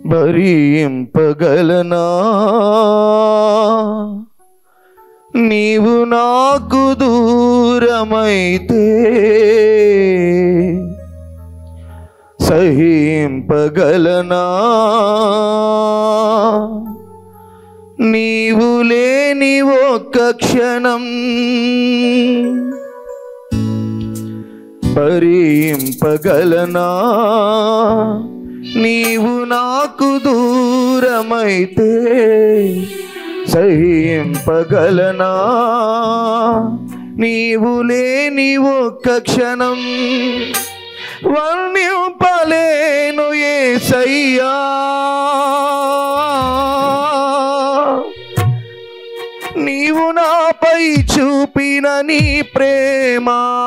భరింపగలనా నీవు నాకు దూరమైతే సహింపగలనా నీవు లేని ఒక్క క్షణం భరింపగలనా నీవు నాకు దూరమైతే సహింపగలనా నీవు లేని ఒక్క క్షణం వర్ణింపలేను ఏసయ్యా నీవు నాపై చూపిన నీ ప్రేమ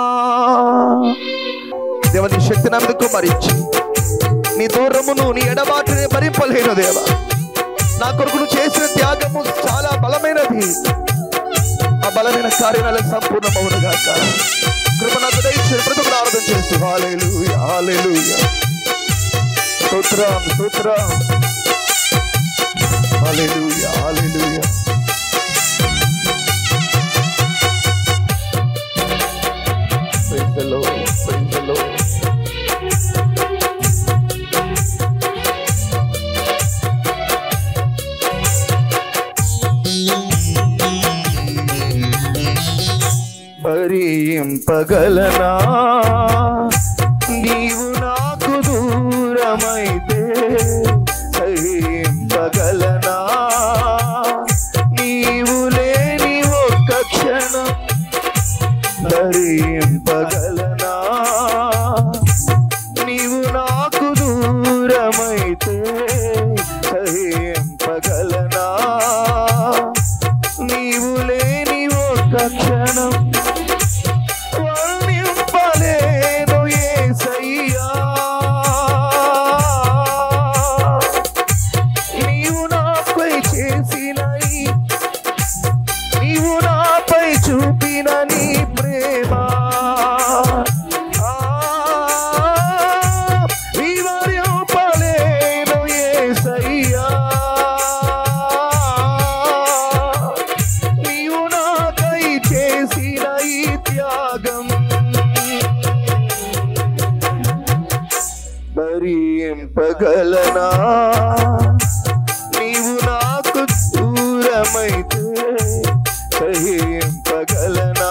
దేవని శక్తి నా మీద కుమరించి నీ దూరమును నీ ఎడబాటుని భరింపలేను దేవ నా కొరకు నువ్వు చేసిన త్యాగము చాలా బలమైనది ఆ బలమైన కార్యాలు సంపూర్ణమవునుగా కృప నాకు దయచేసి ప్రతి ఒక్కరు ఆరాధన చేస్తూ హాలేలుయ హాలేలుయ స్తోత్రం స్తోత్రం హాలేలుయ హాలేలుయ Praise the Lord, praise the Lord. భరింపగలనా నీవు నాకు దూరమైతే సహింపగలనా నీవు లేని ఒక్క క్షణం ధరింపగలనా నీవు నాకు దూరమైతే సహింపగలనా నీవు లేని ఒక్క క్షణం వర్ణింపలేను యేసయ్యా. నీవు నాపై చేసిన ఈ నీవు నాపై చూపిన నీ ప్రేమ ఆ, వివరింపలేను యేసయ్యా. నీవు నాకై చేసిన ఈ త్యాగం భరింపగలనా నీవు నాకు దూరమైతే సహింపగలనా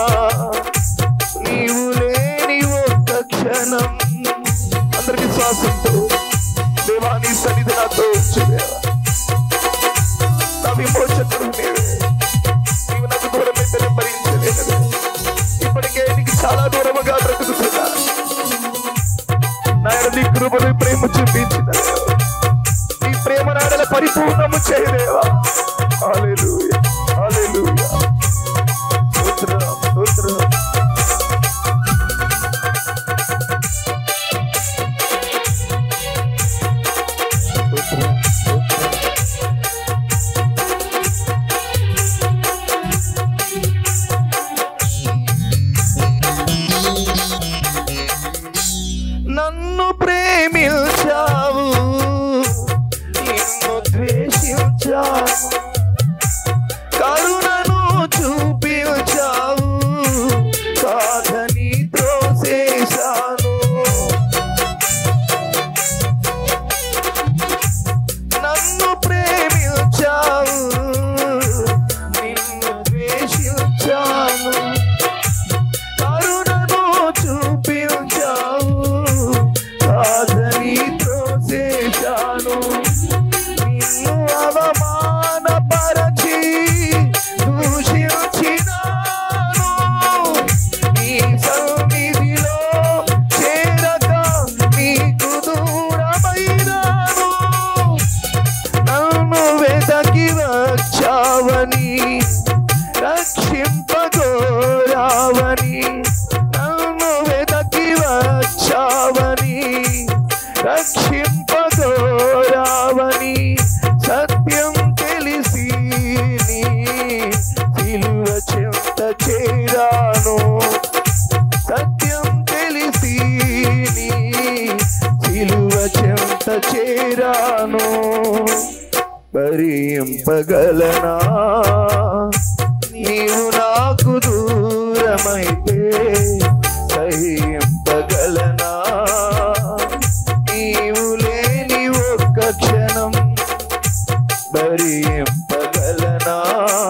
నీవు లేని ఒక్క క్షణం అందరికి శ్వాసంతో దేవాని సన్నిధి నాతో ఉంచుదేవా నా విమోచకుడు నీవే నీవు నాకు దూరమైతే నేను భరించలేను ఇప్పటికే నీకు చాలా దూరముగా బ్రతుకుతున్నా నాయన నీ కృపను ప్రేమ చూపించిన నీ ప్రేమ నాడల పరిపూర్ణము చేయలేవా హల్లెలూయా హల్లెలూయా స్తోత్రం స్తోత్రం స్తోత్రం స్తోత్రం నన్ను ప్రేమించావు నిన్ను ద్వేషించావు కరుణను చూపించావు కాదని త్రోసేశాను నన్ను ప్రేమించావు నిన్ను ద్వేషించాను కరుణను చూపించావు కాదని త్రోసేశాను నిన్ను అవమానపరచి దూషించినాను నీ సన్నిధిలో చేరక నీకు దూరమైనాను నన్ను వెతకి వచ్చావని రక్షింపగోరావని నన్ను వెతకి వచ్చావని రక్షింపగోరావని సత్యం తెలిసి నీ సిలువ చెంత చేరాను సత్యం తెలిసి నీ సిలువ చెంత చెంత చేరాను భరింపగలనా నీవు నాకు దూరమైతే సహింపగలనా నీవు లేని ఒక్క క్షణం భరింపగలనా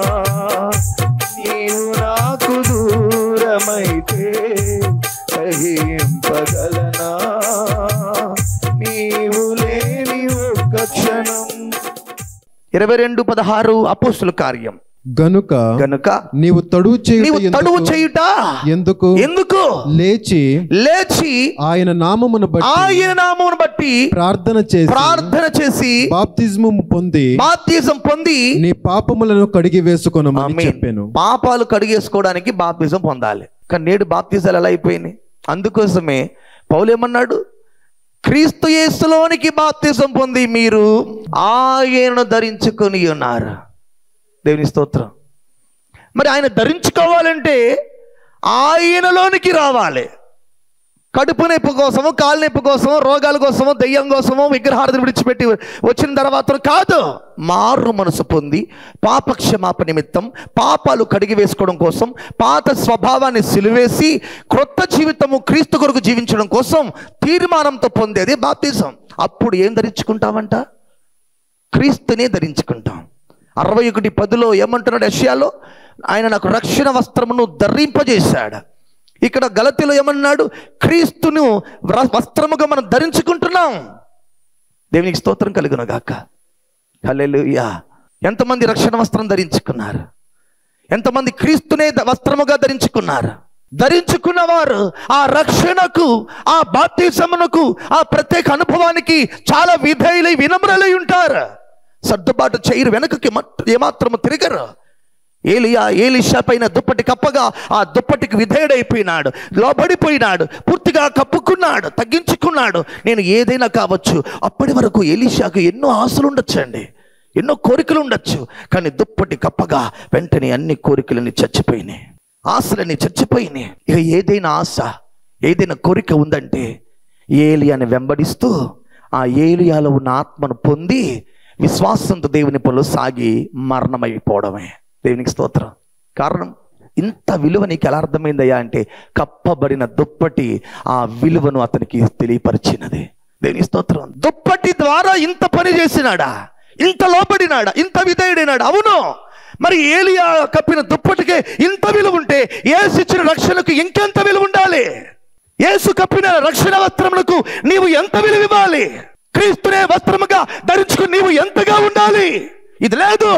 నీవు నాకు దూరమైతే సహింపగలనా నీవు లేని ఒక్క క్షణం ఇరవై రెండు పదహారు అపోస్తుల కార్యం గనుక గనుక నీవు తడువు నీవు చేయుట తడువు ఎందుకు? చేయుట ఎందుకు ఎందుకు లేచి లేచి ఆయన నామమును బట్టి ఆయన నామమును బట్టి ప్రార్థన చేసి ప్రార్థన చేసి బాప్తిజము పొంది బాప్తిజం పొంది నీ పాపములను కడిగి వేసుకొనమని ఆమేన్. చెప్పాను పాపాలు కడిగేసుకోవడానికి బాప్తిజం పొందాలి కానీ నేడు బాప్తిజాలు ఎలా అయిపోయినాయి అందుకోసమే పౌలు ఏమన్నాడు క్రీస్తు యేసులోనికి బాప్తిజం పొంది మీరు ఆయనను ధరించుకొని ఉన్నారు దేవుని స్తోత్రం మరి ఆయన ధరించుకోవాలంటే ఆయనలోనికి రావాలి కడుపు నొప్పి కోసము కాలు నొప్పి కోసము రోగాల కోసము దెయ్యం కోసము విగ్రహార్థం విడిచిపెట్టి వచ్చిన తర్వాత కాదు మారు మనసు పొంది పాప క్షమాపణ నిమిత్తం పాపాలు కడిగి వేసుకోవడం కోసం పాత స్వభావాన్ని సిలువేసి క్రొత్త జీవితము క్రీస్తు కొరకు జీవించడం కోసం తీర్మానంతో పొందేది బాప్తిజం అప్పుడు ఏం ధరించుకుంటామంట క్రీస్తునే ధరించుకుంటాం అరవై ఒకటి పదిలో ఏమంటున్నాడు యష్యాలో ఆయన నాకు రక్షణ వస్త్రమును ధరింపజేశాడు ఇక్కడ గలతిలో ఏమన్నాడు క్రీస్తును వ్ర- వస్త్రముగా మనం ధరించుకుంటున్నాం దేవునికి స్తోత్రం కలుగును గాక హల్లెలూయా ఎంతమంది రక్షణ వస్త్రం ధరించుకున్నారు ఎంతమంది క్రీస్తునే ద- వస్త్రముగా ధరించుకున్నారు ధరించుకున్నవారు ఆ రక్షణకు ఆ బాప్తిసమునకు ఆ ప్రత్యేక అనుభవానికి చాలా విధేయులై వినమ్రలై ఉంటారు సర్దుబాటు చేయరు వెనకకి మట్- ఏమాత్రము తిరగరు ఏలియా ఏలిషా పైన దుప్పటి కప్పగా ఆ దుప్పటికి విధేయుడైపోయినాడు లోబడిపోయినాడు పూర్తిగా కప్పుకున్నాడు తగ్గించుకున్నాడు నేను ఏదైనా కావచ్చు అప్పటి వరకు ఏలిషాకు ఎన్నో ఆశలు ఉండొచ్చండి ఎన్నో కోరికలు ఉండొచ్చు కానీ దుప్పటి కప్పగా వెంటనే అన్ని కోరికలన్నీ చచ్చిపోయినాయి ఆశలన్నీ చచ్చిపోయినాయి ఇక ఏదైనా ఆశ ఏదైనా కోరిక ఉందంటే ఏలియాని వెంబడిస్తూ ఆ ఏలియాలో ఉన్న ఆత్మను పొంది విశ్వాసంతో దేవుని పనులు సాగి మరణమైపోవడమే దేవునికి స్తోత్రం కారణం ఇంత విలువ నీకు ఎలా అర్థమైందయ్యా అంటే కప్పబడిన దుప్పటి ఆ విలువను అతనికి తెలియపరిచినది దేవుని స్తోత్రం దుప్పటి ద్వారా ఇంత పని చేసినాడా ఇంత లోపడినాడా ఇంత విధేయుడైనాడు అవును మరి ఏలియా కప్పిన దుప్పటికే ఇంత విలువ ఉంటే ఏసు ఇచ్చిన రక్షణకు ఇంకెంత విలువ ఉండాలి యేసు కప్పిన రక్షణ వస్త్రములకు నీవు ఎంత విలువ ఇవ్వాలి క్రీస్తునే వస్త్రముగా ధరించుకుని నీవు ఎంతగా ఉండాలి ఇది లేదు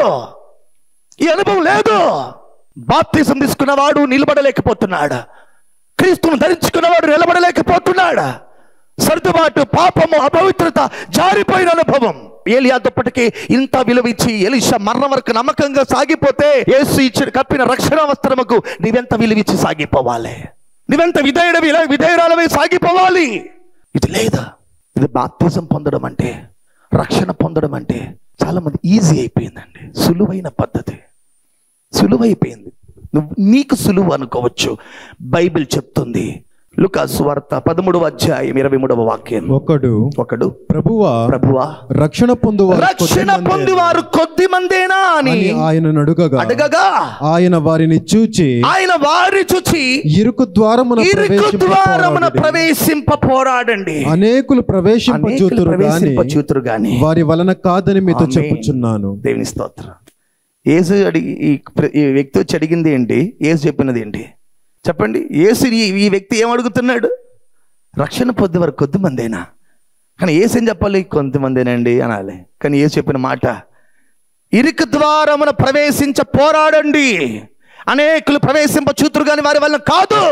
ఈ అనుభవం లేదు బాప్తిసం తీసుకున్నవాడు నిలబడలేకపోతున్నాడు క్రీస్తును ధరించుకున్నవాడు నిలబడలేకపోతున్నాడు సర్దుబాటు పాపము అపవిత్రత జారిపోయిన అనుభవం ఏలియా దుప్పటికి ఇంత విలువ ఇచ్చి ఎలిషా మరణం వరకు నమ్మకంగా సాగిపోతే యేసు ఇచ్చిన కప్పిన రక్షణ వస్త్రముకు నీవెంత విలువ ఇచ్చి సాగిపోవాలి నువ్వెంత విధేయుడవి ఇలా విధేయురాలవై సాగిపోవాలి ఇది లేదా ఇది బాప్తిజం పొందడం అంటే రక్షణ పొందడం అంటే చాలా మంది ఈజీ అయిపోయిందండి సులువైన పద్ధతి సులువైపోయింది నువ్వు నీకు సులువు అనుకోవచ్చు బైబిల్ చెప్తుంది లుకాసు వార్త పదమూడవ అధ్యాయం ఇరవై మూడవ వాక్యం ఒకడు ఒకడు ప్రభువా ప్రభువా రక్షణ పొందువారు రక్షణ పొందివారు కొద్ది మందేనా అని అని ఆయన అడుగగా అడగగా ఆయన వారిని చూచి ఆయన వారి చూచి ఇరుకు ద్వారమున ఇరుకు ప్రవేశింప ద్వారమున పోరాడుడి. ప్రవేశింప పోరాడండి అనేకులు ప్రవేశింప అనేకులు చూతురు గాని ప్రవేశింపచూతురు గాని వారి వలన కాదని మీతో ఆమేన్. చెప్పుచున్నాను దేవుని స్తోత్రం ఏసు అడిగి ఈ ప్ర- ఈ వ్యక్తి వచ్చి అడిగింది ఏంటి ఏసు చెప్పినది ఏంటి చెప్పండి ఏసు ఈ ఈ వ్యక్తి ఏం అడుగుతున్నాడు రక్షణ పొద్దు వరకు కొద్దిమందేనా కానీ ఏసు ఏం చెప్పాలి కొంతమందేనండి అనాలి కానీ ఏసు చెప్పిన మాట ఇరుకు ద్వారమున ప్రవేశించ పోరాడండి అనేకులు ప్రవేశింప చూతురు కానీ వారి వల్ల కాదు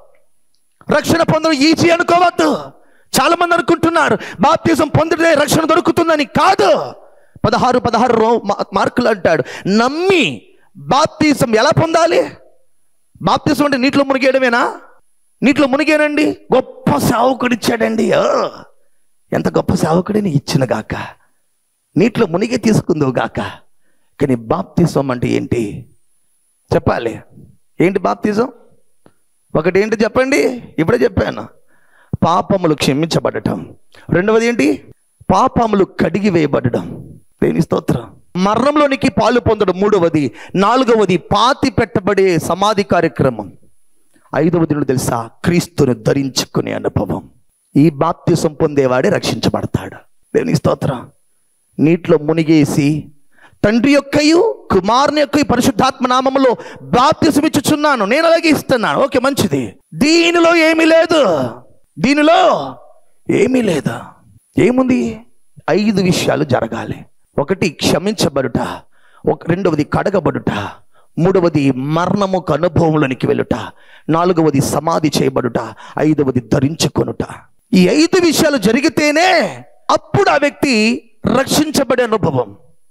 రక్షణ పొందడం ఈజీ అనుకోవద్దు చాలా మంది అనుకుంటున్నారు బాప్తిజం పొందితే రక్షణ దొరుకుతుందని కాదు పదహారు పదహారు రో- మా- మార్కులు అంటాడు నమ్మి బాప్తిజం ఎలా పొందాలి బాప్తిజం అంటే నీటిలో మునిగేయడమేనా నీటిలో మునిగేనండి గొప్ప సేవకుడు ఇచ్చాడండి ఓ, ఎంత గొప్ప సేవకుడిని ఇచ్చిన గాక నీటిలో మునిగి తీసుకుందో గాక కానీ బాప్తిజం అంటే ఏంటి చెప్పాలి ఏంటి బాప్తిజం ఒకటి ఏంటి చెప్పండి ఇప్పుడే చెప్పాను పాపములు క్షమించబడటం రెండవది ఏంటి పాపములు కడిగి వేయబడడం దేని స్తోత్రం మరణంలోనికి పాలు పొందడం మూడవది నాలుగవది పాతి పెట్టబడే సమాధి కార్యక్రమం ఐదవది నుండి తెలుసా క్రీస్తును ధరించుకునే అనుభవం ఈ బాప్తిసం పొందేవాడే రక్షించబడతాడు దేవుని స్తోత్రం నీటిలో మునిగేసి తండ్రి యొక్కయు కుమారుని యొక్క పరిశుద్ధాత్మ నామములో బాప్తిసం ఇచ్చుచున్నాను నేను అలాగే ఇస్తున్నాను ఓకే మంచిది దీనిలో ఏమీ లేదు దీనిలో ఏమీ లేదు ఏముంది ఐదు విషయాలు జరగాలి ఒకటి క్షమించబడుట ఒక రెండవది కడగబడుట మూడవది మరణముకు అనుభవంలోనికి వెళ్ళుట నాలుగవది సమాధి చేయబడుట ఐదవది ధరించుకొనుట ఈ ఐదు విషయాలు జరిగితేనే అప్పుడు ఆ వ్యక్తి రక్షించబడే అనుభవం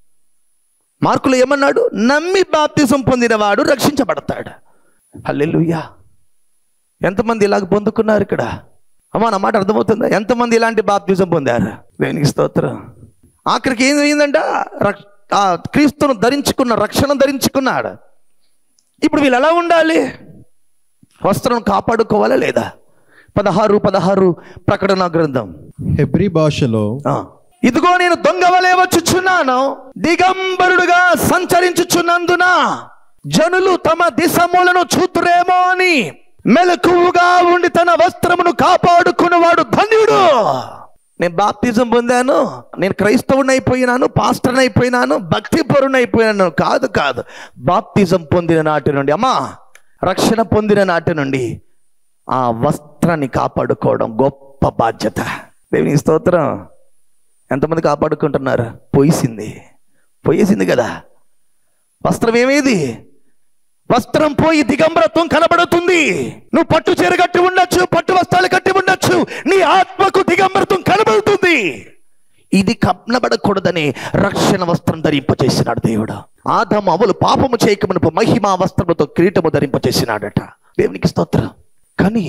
మార్కులు ఏమన్నాడు నమ్మి బాప్తిజం పొందినవాడు రక్షించబడతాడు హల్లెలూయా ఎంతమంది ఇలాగ పొందుకున్నారు ఇక్కడ అమ్మా నా మాట అర్థమవుతుందా ఎంతమంది ఇలాంటి బాప్తిజం పొందారు దేనికి స్తోత్రం ఆఖరికి ఏం అయిందంట రక్- ఆ క్రీస్తును ధరించుకున్న రక్షణ ధరించుకున్నాడు ఇప్పుడు వీళ్ళు ఎలా ఉండాలి వస్త్రం కాపాడుకోవాలా లేదా పదహారు పదహారు ప్రకటన గ్రంథం హెబ్రీ భాషలో ఆ. ఇదిగో నేను దొంగ వలె వచ్చుచున్నాను దిగంబరుడుగా సంచరించుచున్నందున జనులు తమ దిశములను చూతురేమో అని మెలకువగా ఉండి తన వస్త్రమును కాపాడుకున్నవాడు ధన్యుడు నేను బాప్తిజం పొందాను నేను క్రైస్తవుని అయిపోయినాను పాస్టర్ని అయిపోయినాను భక్తి పరుని అయిపోయినాను కాదు కాదు బాప్తిజం పొందిన నాటి నుండి అమ్మా రక్షణ పొందిన నాటి నుండి ఆ వస్త్రాన్ని కాపాడుకోవడం గొప్ప బాధ్యత దేవుని స్తోత్రం ఎంతమంది కాపాడుకుంటున్నారు పోయిసింది పోయేసింది కదా వస్త్రం ఏమేది వస్త్రం పోయి దిగంబరత్వం కనబడుతుంది నువ్వు పట్టు చీర కట్టి ఉండొచ్చు పట్టు వస్త్రాలు కట్టి ఉండొచ్చు నీ ఆత్మకు దిగంబరత్వం కనబడుతుంది ఇది కనబడకూడదని రక్షణ వస్త్రం ధరింపచేసినాడు దేవుడు ఆదము అవలు పాపము చేయకమునపు మహిమా వస్త్రముతో కిరీటము ధరింపచేసినాడట దేవునికి స్తోత్రం కానీ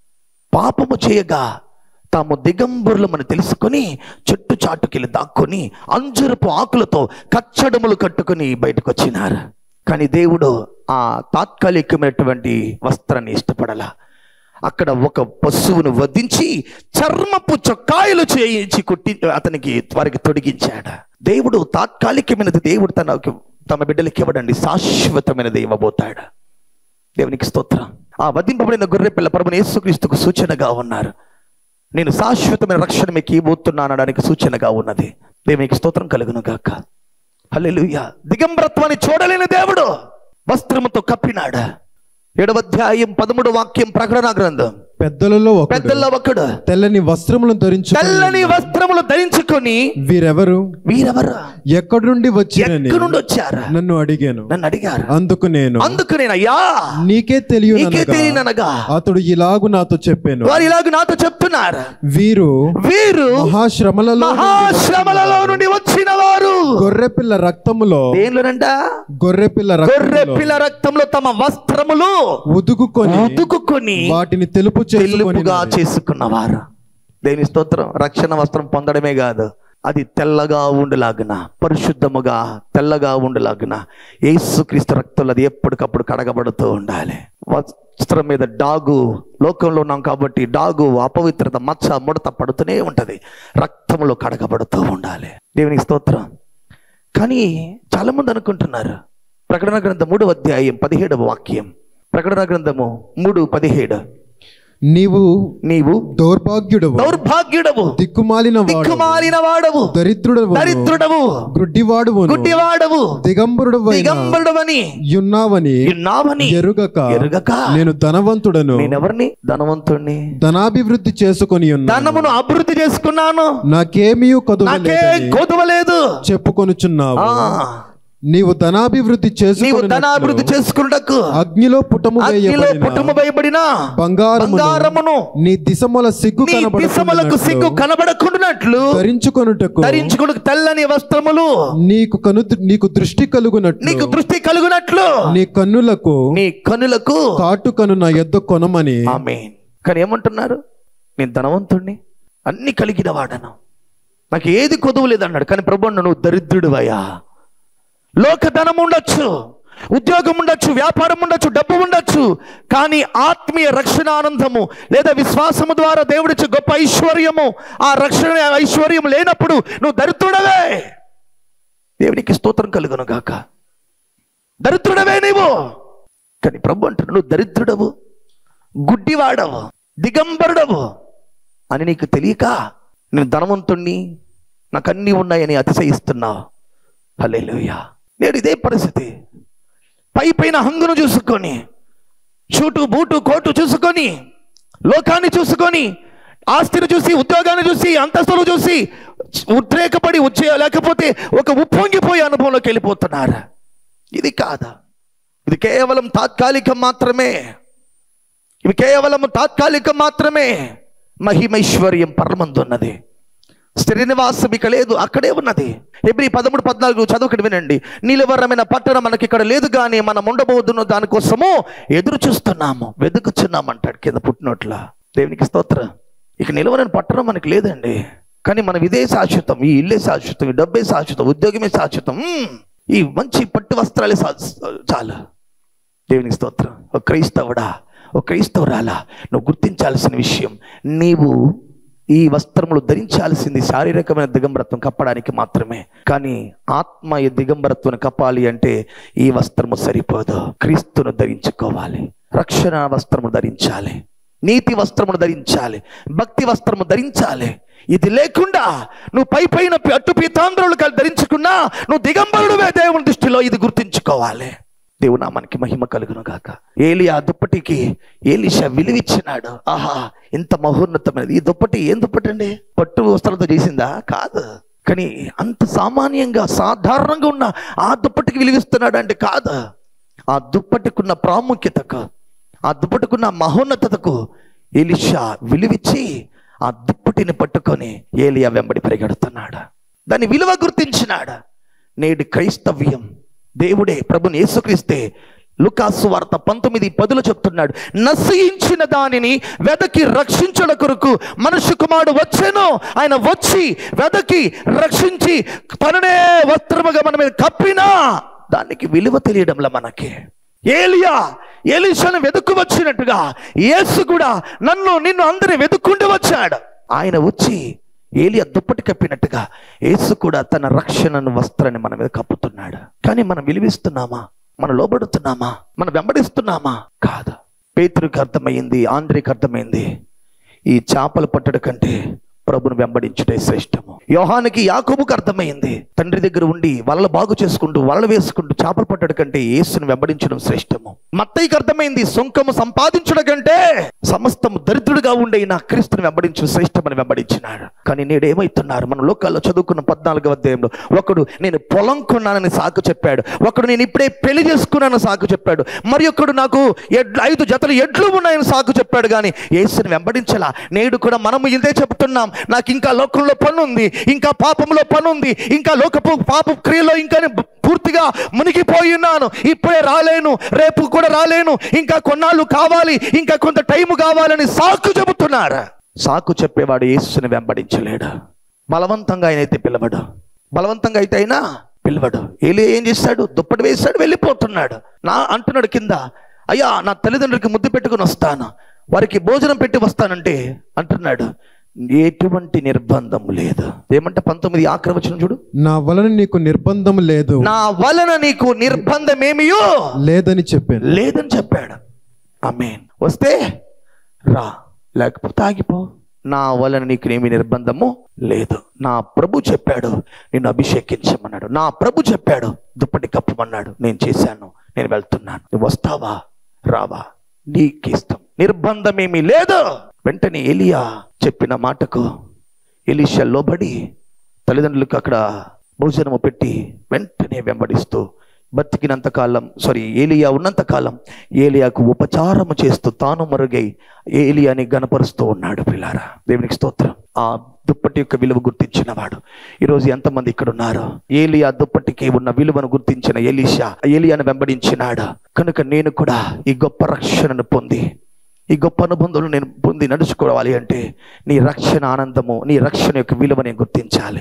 పాపము చేయగా తాము దిగంబరులమని తెలుసుకొని చెట్టు చాటుకెళ్ళి దాక్కొని అంజురపు ఆకులతో కచ్చడములు కట్టుకొని బయటకు వచ్చినారు కానీ దేవుడు ఆ తాత్కాలికమైనటువంటి వస్త్రాన్ని ఇష్టపడల అక్కడ ఒక పశువును వధించి చర్మపు చొక్కాయలు చేయించి కుట్టి అతనికి వారికి తొడిగించాడు దేవుడు తాత్కాలికమైనది దేవుడు తనకు తమ బిడ్డలకి ఇవ్వడండి శాశ్వతమైనది ఇవ్వబోతాడు దేవునికి స్తోత్రం ఆ వధింపబడిన గొర్రె పిల్ల ప్రభుని యేసుక్రీస్తుకు సూచనగా ఉన్నారు నేను శాశ్వతమైన రక్షణ మీకు ఇవ్వబోతున్నాను అనడానికి సూచనగా ఉన్నది దేవునికి స్తోత్రం కలుగును గాక హల్లెలూయా దిగంబరత్వాన్ని చూడలేని దేవుడు వస్త్రముతో కప్పినాడు ఏడవ అధ్యాయం పదమూడు వాక్యం ప్రకటన గ్రంథం పెద్దలలో ఒకడు పెద్దల్లో ఒకడు తెల్లని వస్త్రములను ధరించు తెల్లని వస్త్రములు ధరించుకొని వీరెవరు వీరెవరు ఎక్కడి నుండి వచ్చిరని ఎక్కడి నుండి వచ్చారు నన్ను అడిగాను నన్ను అడిగారు అందుకు నేను అందుకు నేను అయ్యా నీకే నీకే తెలియనగా తెలియననగా అతడు ఇలాగు నాతో చెప్పాను వారు ఇలాగ నాతో చెప్తున్నారు వీరు వీరు మహాశ్రమలలో మహాశ్రమలలో నుండి వచ్చిన వారు గొర్రెపిల్ల రక్తములో దేనిలోనంట గొర్రెపిల్ల గొర్రె రక్తములో పిల్ల రక్తంలో తమ వస్త్రములు ఉదుకుకొని ఉతుకుకొని వాటిని తెలుపు చేసుకొని తెలుపుగా చేసుకున్నవారు దేని స్తోత్రం రక్షణ వస్త్రం పొందడమే కాదు అది తెల్లగా ఉండులాగున పరిశుద్ధముగా తెల్లగా ఉండులాగున యేసుక్రీస్తు రక్తంలో అది ఎప్పటికప్పుడు కడగబడుతూ ఉండాలి వస్త్రం మీద డాగు లోకంలో ఉన్నాం కాబట్టి డాగు అపవిత్రత మచ్చ ముడత పడుతూనే ఉంటది రక్తంలో కడగబడుతూ ఉండాలి దేవునికి స్తోత్రం కానీ చాలా మంది అనుకుంటున్నారు ప్రకటన గ్రంథం మూడవ అధ్యాయం పదిహేడవ వాక్యం ప్రకటన గ్రంథము మూడు పదిహేడు నీవు నీవు దౌర్భాగ్యుడవు దౌర్భాగ్యుడవు దిక్కుమాలిన వాడు దిక్కుమాలిన వాడవు దరిద్రుడవు దరిద్రుడవు గుడ్డివాడువు గుడ్డివాడవు దిగంబరుడు దిగంబరుడవని ఉన్నావని ఉన్నావని ఎరుగక ఎరుగక నేను ధనవంతుడను నేనెవరిని ధనవంతుణ్ణి ధనాభివృద్ధి చేసుకొని ఉన్నా ధనమును అభివృద్ధి చేసుకున్నాను నాకేమీ నాకే కదువలేదని కొదవలేదు చెప్పుకొనుచున్నావు ఆ, నీవు ధనాభివృద్ధి నీవు చేసుకుని ధనాభివృద్ధి చేసుకున్నటకు అగ్నిలో పుటము అగ్నిలో వేయబడిన పుట్టము వేయబడిన బంగారమును బంగారమును నీ దిశముల సిగ్గు నీ దిశములకు సిగ్గు కనబడుతున్నట్లు కనబడకుండాట్లు ధరించుకొనుటకు ధరించుకుని తెల్లని వస్త్రములు నీకు కను నీకు దృష్టి కలుగునట్లు నీకు దృష్టి కలుగునట్లు నీ కన్నులకు నీ కనులకు కాటుకను నా యొద్ద కొనమని ఆమె కానీ ఏమంటున్నారు నేను ధనవంతుణ్ణి అన్ని కలిగిన వాడను నాకు ఏది కొదువు లేదన్నాడు కానీ ప్రభు నువ్వు దరిద్రుడివయ్యా లోక ధనం ఉండొచ్చు ఉద్యోగం ఉండొచ్చు వ్యాపారం ఉండొచ్చు డబ్బు ఉండొచ్చు కానీ ఆత్మీయ రక్షణ ఆనందము లేదా విశ్వాసము ద్వారా దేవుడిచ్చే గొప్ప ఐశ్వర్యము ఆ రక్షణ ఐశ్వర్యం లేనప్పుడు నువ్వు దరిద్రుడవే దేవునికి స్తోత్రం కలుగును గాక దరిద్రుడవే నీవు కానీ ప్రభు అంటున్నాడు నువ్వు దరిద్రుడవు గుడ్డివాడవు దిగంబరుడవు అని నీకు తెలియక నేను ధనవంతుణ్ణి నాకు అన్నీ ఉన్నాయని అతిశయిస్తున్నావు హల్లెలూయా నేడు ఇదే పరిస్థితి పై పైన హంగును చూసుకొని షూటు బూటు కోటు చూసుకొని లోకాన్ని చూసుకొని ఆస్తిని చూసి ఉద్యోగాన్ని చూసి అంతస్తులు చూసి ఉద్రేకపడి వచ్చే లేకపోతే ఒక ఉప్పొంగిపోయే అనుభవంలోకి వెళ్ళిపోతున్నారు ఇది కాదా ఇది కేవలం తాత్కాలికం మాత్రమే ఇవి కేవలం తాత్కాలికం మాత్రమే మహిమైశ్వర్యం పరమందున్నది శ్రీనివాసం ఇక లేదు అక్కడే ఉన్నది ఎబ్రి పదమూడు పద్నాలుగు చదువుకటి వినండి నిలవరమైన పట్టణం మనకి ఇక్కడ లేదు కానీ మనం ఉండబోతున్న దానికోసము ఎదురు చూస్తున్నాము వెతుకుచున్నాం అంటాడు కింద పుట్టినట్ల దేవునికి స్తోత్రం ఇక నిలవరని పట్టణం మనకి లేదండి కానీ మనం ఇదే శాశ్వతం ఈ ఇల్లే శాశ్వతం ఈ డబ్బే శాశ్వతం ఉద్యోగమే శాశ్వతం మ్మ్. ఈ మంచి పట్టు వస్త్రాలే శా- చాలు దేవునికి స్తోత్రం ఒక క్రైస్తవుడా ఒక క్రైస్తవురాలా నువ్వు గుర్తించాల్సిన విషయం నీవు ఈ వస్త్రములు ధరించాల్సింది శారీరకమైన దిగంబరత్వం కప్పడానికి మాత్రమే కానీ ఆత్మ ఈ దిగంబరత్వం కప్పాలి అంటే ఈ వస్త్రము సరిపోదు క్రీస్తును ధరించుకోవాలి రక్షణ వస్త్రము ధరించాలి నీతి వస్త్రమును ధరించాలి భక్తి వస్త్రము ధరించాలి ఇది లేకుండా నువ్వు పై పైన అట్టు పీతాంధ్రులు కలిసి ధరించుకున్నా నువ్వు దిగంబరుడువే దేవుని దృష్టిలో ఇది గుర్తించుకోవాలి దేవుడు నామానికి మహిమ కలుగును గాక ఏలి ఆ దుప్పటికి ఏలిష విలువిచ్చినాడు ఆహా ఇంత మహోన్నతమైనది ఈ దుప్పటి ఏం దుప్పటి అండి పట్టు వస్త్రాలతో చేసిందా కాదు కానీ అంత సామాన్యంగా సాధారణంగా ఉన్న ఆ దుప్పటికి విలువిస్తున్నాడు అంటే కాదు ఆ దుప్పటికున్న ప్రాముఖ్యతకు ఆ దుప్పటికున్న మహోన్నతకు ఎలిషా విలువిచ్చి ఆ దుప్పటిని పట్టుకొని ఏలియా వెంబడి పరిగెడుతున్నాడు దాని విలువ గుర్తించినాడు నేడు క్రైస్తవ్యం దేవుడే ప్రభుని యేసుక్రీస్తే లుకాసు వార్త పంతొమ్మిది పదులు చెప్తున్నాడు నశయించిన దానిని వెదకి రక్షించడ కొరకు మనుష్య కుమారుడు వచ్చెను ఆయన వచ్చి వెదకి రక్షించి తననే వస్త్రముగా మన మీద కప్పినా దానికి విలువ తెలియడంలా మనకి ఏలియా ఏలిషను వెతుకు వచ్చినట్టుగా యేసు కూడా నన్ను నిన్ను అందరిని వెతుక్కుంటూ వచ్చాడు ఆయన వచ్చి ఏలియా దుప్పటి కప్పినట్టుగా యేసు కూడా తన రక్షణను వస్త్రాన్ని మన మీద కప్పుతున్నాడు కానీ మనం విలువిస్తున్నామా మనం లోబడుతున్నామా మనం వెంబడిస్తున్నామా కాదు పేతురికి అర్థమైంది ఆంధ్రికి అర్థమైంది ఈ చేపలు పట్టడం కంటే ప్రభును వెంబడించుటే శ్రేష్టము యోహానికి యాకోబుకు అర్థమైంది తండ్రి దగ్గర ఉండి వలలు బాగు చేసుకుంటూ వలలు వేసుకుంటూ చేపలు పట్టడం కంటే యేసును వెంబడించడం శ్రేష్టము మత్తయికి అర్థమైంది సొంకము సంపాదించడం కంటే సమస్తము దరిద్రుడిగా ఉండే నా క్రీస్తుని వెంబడించడం శ్రేష్టమని వెంబడించినాడు కానీ నేడు ఏమైతున్నారు మన లోకాల్లో చదువుకున్న పద్నాలుగవ అధ్యాయంలో ఒకడు నేను పొలం కొన్నానని సాకు చెప్పాడు ఒకడు నేను ఇప్పుడే పెళ్లి చేసుకున్నానని సాకు చెప్పాడు మరి ఒకడు నాకు ఎడ్లు ఐదు జతలు ఎడ్లు ఉన్నాయని సాకు చెప్పాడు కానీ యేసుని వెంబడించలా నేడు కూడా మనము ఇదే చెప్తున్నాం నాకు ఇంకా లోకంలో పని ఉంది ఇంకా పాపంలో పని ఉంది ఇంకా లోకపు పాప క్రియలో ఇంకా నేను పూర్తిగా మునిగిపోయి ఉన్నాను ఇప్పుడే రాలేను రేపు కూడా రాలేను ఇంకా కొన్నాళ్ళు కావాలి ఇంకా కొంత టైం కావాలని సాకు చెబుతున్నారు సాకు చెప్పేవాడు యేసుని వెంబడించలేడు బలవంతంగా ఆయన అయితే పిలవడు బలవంతంగా అయితే అయినా పిలవడు ఏలి ఏం చేస్తాడు దుప్పటి వేస్తాడు వెళ్ళిపోతున్నాడు నా అంటున్నాడు కింద అయ్యా నా తల్లిదండ్రులకి ముద్దు పెట్టుకుని వస్తాను వారికి భోజనం పెట్టి వస్తానంటే అంటున్నాడు ఎటువంటి నిర్బంధం లేదు ఏమంటే పంతొమ్మిది ఆఖరి వచ్చిన చూడు నా వలన నీకు నిర్బంధం లేదు నా వలన నీకు నిర్బంధం ఏమియో లేదని చెప్పాను లేదని చెప్పాడు ఆమేన్ వస్తే రా లేకపోతే ఆగిపో నా వలన నీకు ఏమి నిర్బంధము లేదు నా ప్రభు చెప్పాడు నిన్ను అభిషేకించమన్నాడు నా ప్రభు చెప్పాడు దుప్పటి కప్పమన్నాడు నేను చేశాను నేను వెళ్తున్నాను నువ్వు వస్తావా రావా నీకు ఇష్టం నిర్బంధం ఏమీ లేదు వెంటనే ఎలియా చెప్పిన మాటకు ఎలీషా లోబడి తల్లిదండ్రులకు అక్కడ భోజనము పెట్టి వెంటనే వెంబడిస్తూ బతికినంత కాలం సారీ ఏలియా ఉన్నంత కాలం ఏలియాకు ఉపచారము చేస్తూ తాను మరుగై ఏలియాని గనపరుస్తూ ఉన్నాడు పిల్లారా దేవునికి స్తోత్రం ఆ దుప్పటి యొక్క విలువ గుర్తించిన వాడు ఈరోజు ఎంతమంది ఇక్కడ ఉన్నారు ఏలియా దుప్పటికి ఉన్న విలువను గుర్తించిన ఎలీషా ఏలియాను వెంబడించినాడు కనుక నేను కూడా ఈ గొప్ప రక్షణను పొంది ఈ గొప్ప అనుబంధంలో నేను పొంది నడుచుకోవాలి అంటే నీ రక్షణ ఆనందము నీ రక్షణ యొక్క విలువ నేను గుర్తించాలి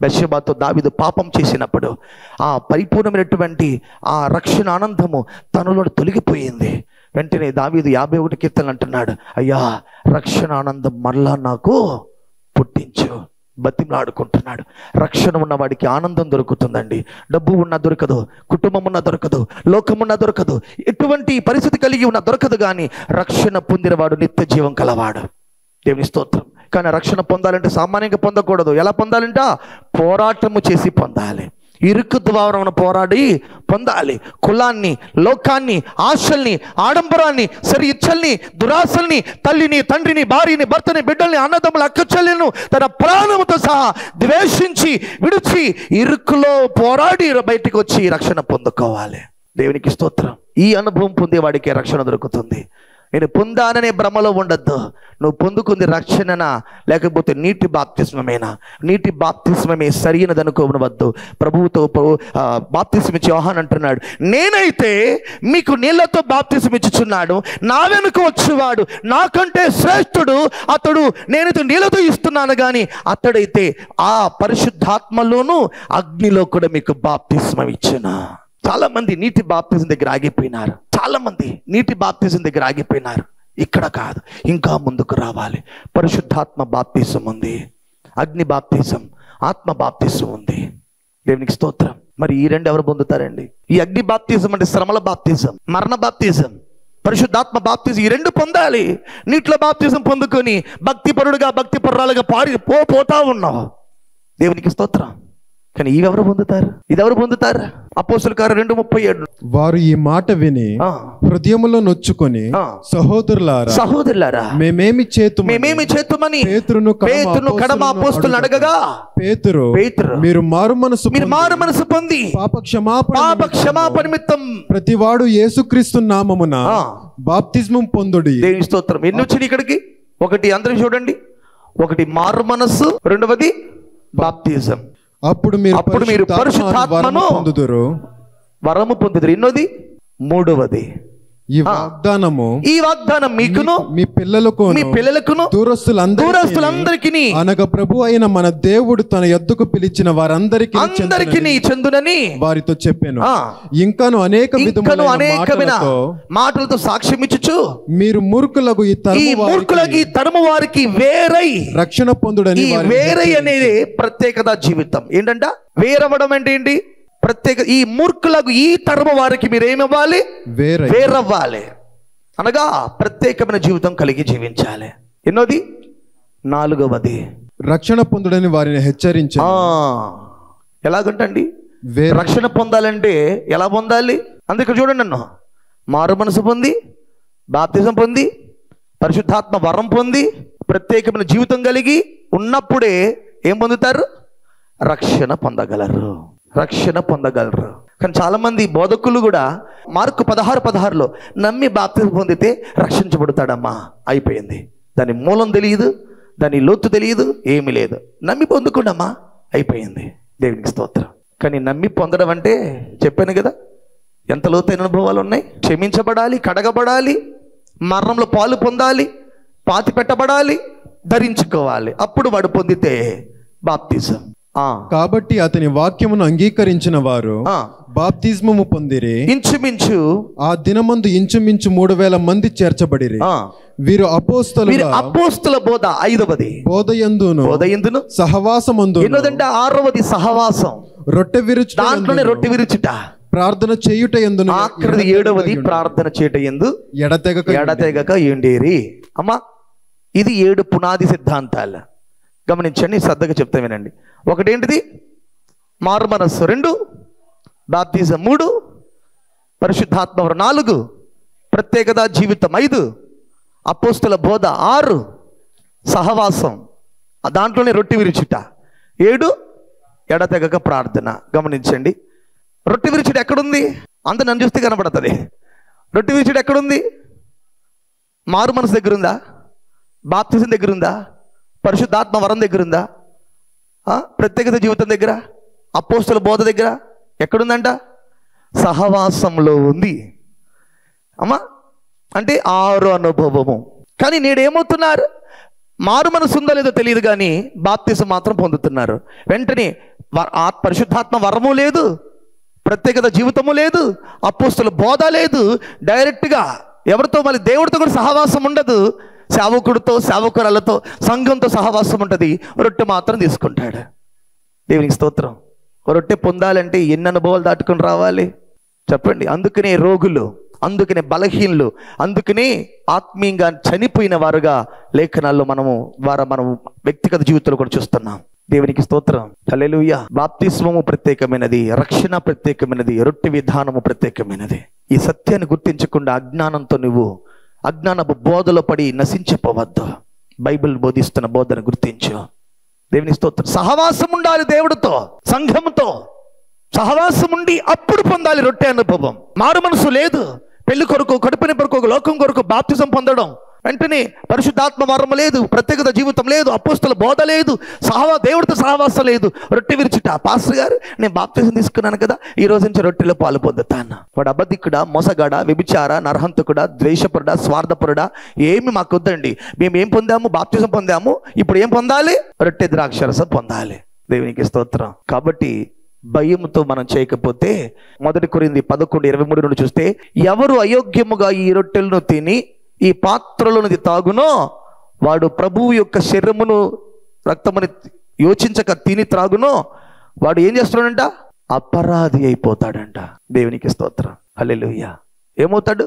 బెర్షబాతో దావిదు పాపం చేసినప్పుడు ఆ పరిపూర్ణమైనటువంటి ఆ రక్షణ ఆనందము తనలో తొలగిపోయింది వెంటనే దావీదు యాభై ఒకటి కీర్తనలు అంటున్నాడు అయ్యా రక్షణ ఆనందం మరలా నాకు పుట్టించు బతిమలాడుకుంటున్నాడు రక్షణ ఉన్నవాడికి ఆనందం దొరుకుతుందండి డబ్బు ఉన్నా దొరకదు కుటుంబం ఉన్నా దొరకదు లోకం ఉన్నా దొరకదు ఎటువంటి పరిస్థితి కలిగి ఉన్నా దొరకదు కానీ రక్షణ పొందినవాడు నిత్య జీవం కలవాడు దేవుని స్తోత్రం కానీ రక్షణ పొందాలంటే సామాన్యంగా పొందకూడదు ఎలా పొందాలంట పోరాటము చేసి పొందాలి ఇరుకు ద్వారం పోరాడి పొందాలి కులాన్ని లోకాన్ని ఆశల్ని ఆడంబరాన్ని సరి ఇచ్చల్ని దురాశల్ని తల్లిని తండ్రిని భార్యని భర్తని బిడ్డల్ని అన్నదమ్ముల అక్కచెల్లెలను తన ప్రాణముతో సహా ద్వేషించి విడిచి ఇరుకులో పోరాడి బయటికి వచ్చి రక్షణ పొందుకోవాలి దేవునికి స్తోత్రం ఈ అనుభవం పొందేవాడికే రక్షణ దొరుకుతుంది నేను పొందాననే భ్రమలో ఉండొద్దు నువ్వు పొందుకుంది రక్షణనా లేకపోతే నీటి బాప్తిస్మమేనా నీటి బాప్తిస్మమే సరైనది అనుకోవద్దు ప్రభువుతో ప్రభు ఆ, బాప్తిస్మ ఇచ్చి యోహాన్ అంటున్నాడు నేనైతే మీకు నీళ్లతో బాప్తిస్మ ఇచ్చుచున్నాడు నా వెనుక వచ్చేవాడు నాకంటే శ్రేష్ఠుడు అతడు నేనైతే నీళ్ళతో ఇస్తున్నాను కానీ అతడైతే ఆ పరిశుద్ధాత్మలోను అగ్నిలో కూడా మీకు బాప్తిస్మం ఇచ్చునా చాలా మంది నీటి బాప్తిజం దగ్గర ఆగిపోయినారు చాలా మంది నీటి బాప్తిజం దగ్గర ఆగిపోయినారు ఇక్కడ కాదు ఇంకా ముందుకు రావాలి పరిశుద్ధాత్మ బాప్తిజం ఉంది అగ్ని బాప్తిజం ఆత్మ బాప్తిజం ఉంది దేవునికి స్తోత్రం మరి ఈ రెండు ఎవరు పొందుతారండి ఈ అగ్ని బాప్తిజం అంటే శ్రమల బాప్తిజం మరణ బాప్తిజం పరిశుద్ధాత్మ బాప్తిజం ఈ రెండు పొందాలి నీటిలో బాప్తిజం పొందుకొని భక్తిపరుడుగా భక్తిపరురాలుగా పారి పో పోతా ఉన్నావు దేవునికి స్తోత్రం కానీ ఇవి ఎవరు పొందుతారు ఇది ఎవరు పొందుతారు అపోసుల కారు రెండు ముప్పై ఏడు వారు ఈ మాట విని ఆ, హృదయములో నొచ్చుకొని ఆ. సహోదరులారా సహోదరులారా మేమేమి చేతు మేమేమి చేతుమని పేతురును కడమ పేతురును కడమ అపోస్తులను అడగగా పేతురు పేతురు మీరు మారు మనసు మీరు మారు మనసు పొంది పాప క్షమాపణ పాప క్షమాపణ నిమిత్తం ప్రతివాడు యేసుక్రీస్తు నామమున ఆ. బాప్తిస్మం పొందుడి దేవి స్తోత్రం ఎన్ని వచ్చినాయి ఇక్కడికి ఒకటి అందరూ చూడండి ఒకటి మారు మనస్సు రెండవది బాప్తిజం అప్పుడు మీరు అప్పుడు మీరు పరిశుద్ధాత్మను వరము పరిశుద్ధాత్మను పొందుదురు వరము పొందుదురు ఎన్నోది మూడవది ఈ వాగ్దానము ఈ వాగ్దానం మీకును మీ పిల్లలకు మీ పిల్లలకును దూరస్తులందరికీ దూరస్తులందరికీ అనగా ప్రభు అయిన మన దేవుడు తన ఎద్దుకు పిలిచిన వారందరికీ అందరికి నీ చెందునని వారితో చెప్పాను ఆ. ఇంకాను అనేక ఇంకను విధములైన అనేకమైన మాటలతో మాటలతో సాక్ష్యం ఇచ్చుచు మీరు మూర్ఖులకు ఈ ఈ తరము వారికి మూర్ఖులకి ఈ తరము వారికి వేరై రక్షణ పొందుడని ఈ వారిని వేరై అనేది ప్రత్యేకత జీవితం ఏంటంట వేరవ్వడం అంటే ఏంటి ప్రత్యేక ఈ మూర్ఖులకు ఈ తరము వారికి మీరు ఏమివ్వాలి వేరై వేరవ్వాలి అనగా ప్రత్యేకమైన జీవితం కలిగి జీవించాలి ఎన్నోది నాలుగవది రక్షణ పొందుడని వారిని హెచ్చరించాను ఆ ఎలాగంటండి వేరే రక్షణ పొందాలంటే ఎలా పొందాలి అందుకే చూడండి నన్ను మారు మనసు పొంది బాప్తిజం పొంది పరిశుద్ధాత్మ వరం పొంది ప్రత్యేకమైన జీవితం కలిగి ఉన్నప్పుడే ఏం పొందుతారు రక్షణ పొందగలరు రక్షణ పొందగలరు కానీ చాలా మంది బోధకులు కూడా మార్కు పదహారు పదహారులో నమ్మి బాప్తిజం పొందితే రక్షించబడతాడమ్మా అయిపోయింది దాని మూలం తెలియదు దాని లోతు తెలియదు ఏమీ లేదు నమ్మి పొందుకోండమ్మా అయిపోయింది దేవునికి స్తోత్రం కానీ నమ్మి పొందడం అంటే చెప్పాను కదా ఎంత లోతైన అనుభవాలు ఉన్నాయి క్షమించబడాలి కడగబడాలి మరణంలో పాలు పొందాలి పాతి పెట్టబడాలి ధరించుకోవాలి అప్పుడు వాడు పొందితే బాప్తిజం ఆ, కాబట్టి అతని వాక్యమును అంగీకరించిన వారు ఆ. బాప్తిస్మము పొందిరి ఇంచుమించు ఆ దినమందు ఇంచుమించు మూడు వేల మంది చేర్చబడిరి ఆ, వీరు వీరు అపోస్తలుగా అపోస్తుల బోధ ఐదవది బోధయందును బోధ ఎందును సహవాసమందు ఎన్నోదంటే ఆరవది సహవాసం రొట్టె విరుచు దాంట్లోనే రొట్టె విరుచుట ప్రార్థన చేయుట ఎందును ఆఖరిది ఏడవది ప్రార్థన చేయట ఎందు ఎడతెగక ఎడతెగక ఎండేరి అమ్మా ఇది ఏడు పునాది సిద్ధాంతాలు గమనించండి శ్రద్ధగా చెప్తా వినండి ఒకటేంటిది మారు మనస్సు రెండు బాప్తిజం మూడు పరిశుద్ధాత్మ నాలుగు ప్రత్యేకత జీవితం ఐదు అపోస్తుల బోధ ఆరు సహవాసం ఆ దాంట్లోనే రొట్టె విరుచుట ఏడు ఎడతెగక ప్రార్థన గమనించండి రొట్టె విరుచుట ఎక్కడుంది అంత నన్ను చూస్తే కనబడుతుంది రొట్టె విరుచుట ఎక్కడుంది మారు మనసు దగ్గర ఉందా బాప్తిజం దగ్గర ఉందా పరిశుద్ధాత్మ వరం దగ్గర ఉందా ఆ? ప్రత్యేకత జీవితం దగ్గర అపోస్తుల బోధ దగ్గర ఎక్కడుందంట సహవాసంలో ఉంది అమ్మా అంటే ఆరు అనుభవము కానీ నేడేమవుతున్నారు మారు మనసు ఉందో లేదో తెలియదు కానీ బాప్తిసం మాత్రం పొందుతున్నారు వెంటనే వర- ఆ పరిశుద్ధాత్మ వరము లేదు ప్రత్యేకత జీవితము లేదు అపోస్తుల బోధ లేదు డైరెక్ట్గా ఎవరితో మళ్ళీ దేవుడితో కూడా సహవాసం ఉండదు సేవకుడితో సేవకురాలతో సంఘంతో సహవాసం ఉంటుంది రొట్టె మాత్రం తీసుకుంటాడు దేవునికి స్తోత్రం ఒక రొట్టె పొందాలంటే ఎన్ని అనుభవాలు దాటుకొని రావాలి చెప్పండి అందుకనే రోగులు అందుకనే బలహీనులు అందుకనే ఆత్మీయంగా చనిపోయిన వారుగా లేఖనాల్లో మనము ద్వారా మనము వ్యక్తిగత జీవితంలో కూడా చూస్తున్నాం దేవునికి స్తోత్రం హల్లెలూయా బాప్తిస్మము ప్రత్యేకమైనది రక్షణ ప్రత్యేకమైనది రొట్టె విధానము ప్రత్యేకమైనది ఈ సత్యాన్ని గుర్తించకుండా అజ్ఞానంతో నువ్వు అజ్ఞానపు బోధలో పడి నశించిపోవద్దు బైబిల్ బోధిస్తున్న బోధన గుర్తించు దేవుని స్తోత్రం సహవాసం ఉండాలి దేవుడితో సంఘంతో సహవాసం ఉండి అప్పుడు పొందాలి రొట్టె అనుభవం మారు మనసు లేదు పెళ్లి కొరకు కడుపుని కొరకు లోకం కొరకు బాప్తిజం పొందడం వెంటనే పరిశుద్ధాత్మ వరము లేదు ప్రత్యేకత జీవితం లేదు అపోస్తుల బోధ లేదు సహవా దేవుడితో సహవాసం లేదు రొట్టె విరిచిట పాస్టర్ గారు నేను బాప్తిజం తీసుకున్నాను కదా ఈ రోజు నుంచి రొట్టెలో పాలు పొందుతాను వాడు అబద్ధికుడా మోసగాడ వ్యభిచార నరహంతకుడా ద్వేషపరుడా స్వార్థపరుడా ఏమి మాకు వద్దండి మేము ఏం పొందాము బాప్తిజం పొందాము ఇప్పుడు ఏం పొందాలి రొట్టె ద్రాక్షరసం పొందాలి దేవునికి స్తోత్రం కాబట్టి భయంతో మనం చేయకపోతే మొదటి కొరింది పదకొండు ఇరవై మూడు నుండి చూస్తే ఎవరు అయోగ్యముగా ఈ రొట్టెలను తిని ఈ పాత్రలోనిది తాగునో వాడు ప్రభువు యొక్క శరీరమును రక్తముని యోచించక తిని త్రాగునో వాడు ఏం చేస్తున్నాడంట అపరాధి అయిపోతాడంట దేవునికి స్తోత్రం హల్లెలూయా ఏమవుతాడు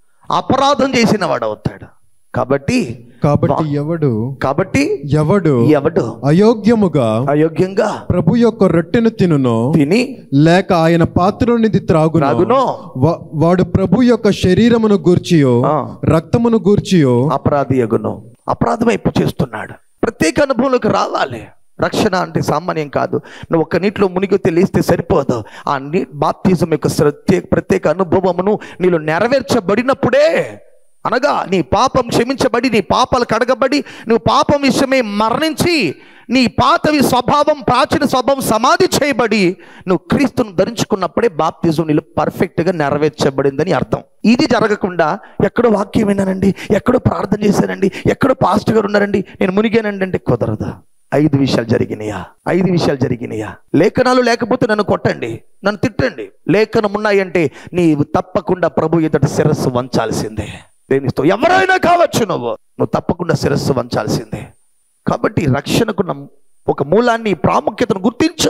అపరాధం చేసిన వాడు అవుతాడు కాబట్టి కాబట్టి ఎవడు కాబట్టి ఎవడు ఎవడు అయోగ్యముగా అయోగ్యంగా ప్రభు యొక్క రొట్టెను తినునో తిని లేక ఆయన పాత్రలోనిది త్రాగునో త్రాగునో, వా- వాడు ప్రభు యొక్క శరీరమును గూర్చియో ఆ. రక్తమును గూర్చియో అపరాధి యగును అపరాధం వైపు చేస్తున్నాడు ప్రత్యేక అనుభవంలోకి రావాలి రక్షణ అంటే సామాన్యం కాదు నువ్వు ఒక్క నీటిలో మునిగి తెలిస్తే సరిపోదు ఆ నీ బాప్తిజం యొక్క ప్రత్యేక ప్రత్యేక అనుభవమును నీలో నెరవేర్చబడినప్పుడే అనగా నీ పాపం క్షమించబడి నీ పాపాలు కడగబడి నువ్వు పాపం విషయమే మరణించి నీ పాతవి స్వభావం ప్రాచీన స్వభావం సమాధి చేయబడి నువ్వు క్రీస్తును ధరించుకున్నప్పుడే బాప్తిజం నీళ్ళు పర్ఫెక్ట్గా నెరవేర్చబడిందని అర్థం ఇది జరగకుండా ఎక్కడో వాక్యం విన్నానండి ఎక్కడో ప్రార్థన చేశానండి ఎక్కడో పాస్టర్ గారు ఉన్నారండి నేను మునిగానండి అంటే కుదరదా ఐదు విషయాలు జరిగినాయా ఐదు విషయాలు జరిగినాయా లేఖనాలు లేకపోతే నన్ను కొట్టండి నన్ను తిట్టండి లేఖనం ఉన్నాయంటే నీవు తప్పకుండా ప్రభు ఎదుట శిరస్సు వంచాల్సిందే దేనిస్తో ఎవరైనా కావచ్చు నువ్వు నువ్వు తప్పకుండా శిరస్సు వంచాల్సిందే కాబట్టి రక్షణకు నమ్- ఒక మూలాన్ని ప్రాముఖ్యతను గుర్తించు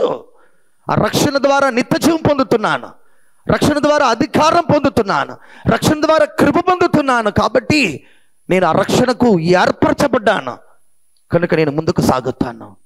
ఆ రక్షణ ద్వారా నిత్యజీవం పొందుతున్నాను రక్షణ ద్వారా అధికారం పొందుతున్నాను రక్షణ ద్వారా కృప పొందుతున్నాను కాబట్టి నేను ఆ రక్షణకు ఏర్పరచబడ్డాను కనుక నేను ముందుకు సాగుతాను